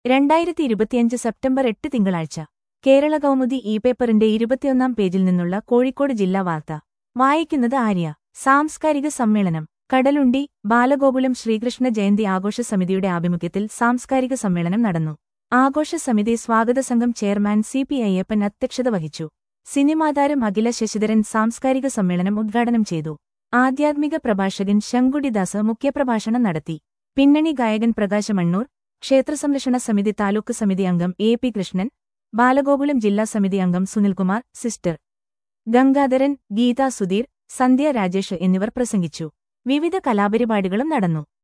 രണ്ടായിരത്തി ഇരുപത്തിയഞ്ച് സെപ്റ്റംബർ എട്ട് തിങ്കളാഴ്ച കേരള കൗമുദി ഇ പേപ്പറിന്റെ ഇരുപത്തിയൊന്നാം പേജിൽ നിന്നുള്ള കോഴിക്കോട് ജില്ലാ വാർത്ത വായിക്കുന്നത് ആര്യ സാംസ്കാരിക സമ്മേളനം കടലുണ്ടി ബാലഗോകുലം ശ്രീകൃഷ്ണ ജയന്തി ആഘോഷ സമിതിയുടെ ആഭിമുഖ്യത്തിൽ സാംസ്കാരിക സമ്മേളനം നടന്നു ആഘോഷ സമിതി സ്വാഗത സംഘം ചെയർമാൻ സി പി അയ്യപ്പൻ അധ്യക്ഷത വഹിച്ചു സിനിമാതാരം അഖില ശശിധരൻ സാംസ്കാരിക സമ്മേളനം ഉദ്ഘാടനം ചെയ്തു ആധ്യാത്മിക പ്രഭാഷകൻ ശങ്കുടിദാസ് മുഖ്യപ്രഭാഷണം നടത്തി പിന്നണി ഗായകൻ പ്രകാശ മണ്ണൂർ ക്ഷേത്രസംരക്ഷണ സമിതി താലൂക്ക് സമിതി അംഗം എ പി കൃഷ്ണൻ ബാലഗോകുലം ജില്ലാ സമിതി അംഗം സുനിൽകുമാർ സിസ്റ്റർ ഗംഗാധരൻ ഗീതാ സുധീർ സന്ധ്യ രാജേഷ് എന്നിവർ പ്രസംഗിച്ചു വിവിധ കലാപരിപാടികളും നടന്നു